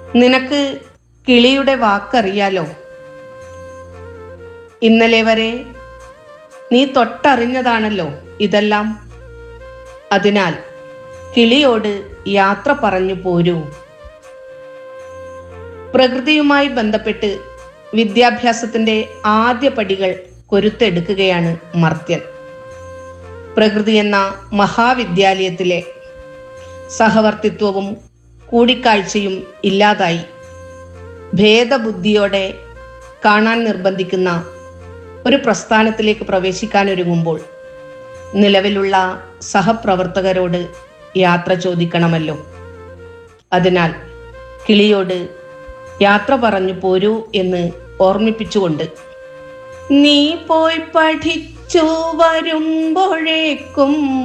നിനക്ക് കിളിയുടെ വാക്കറിയാലോ ഇന്നലെ വരെ നീ തൊട്ടറിഞ്ഞതാണല്ലോ ഇതെല്ലാം അതിനാൽ കിളിയോട് യാത്ര പറഞ്ഞു പോരൂ പ്രകൃതിയുമായി ബന്ധപ്പെട്ട് വിദ്യാഭ്യാസത്തിന്റെ ആദ്യ പടികൾ കൊരുത്തെടുക്കുകയാണ് മർത്യൻ പ്രകൃതി എന്ന മഹാവിദ്യാലയത്തിലെ സഹവർത്തിത്വവും കൂടിക്കാഴ്ചയും ഇല്ലാതായി ഭേദബുദ്ധിയോടെ കാണാൻ നിർബന്ധിക്കുന്ന ഒരു പ്രസ്ഥാനത്തിലേക്ക് പ്രവേശിക്കാനൊരുങ്ങുമ്പോൾ നിലവിലുള്ള സഹപ്രവർത്തകരോട് യാത്ര ചോദിക്കണമല്ലോ അതിനാൽ കിളിയോട് യാത്ര പറഞ്ഞു പോരൂ എന്ന് ഓർമ്മിപ്പിച്ചുകൊണ്ട് നീ പോയി പഠിച്ചു വരുമ്പോഴേക്കും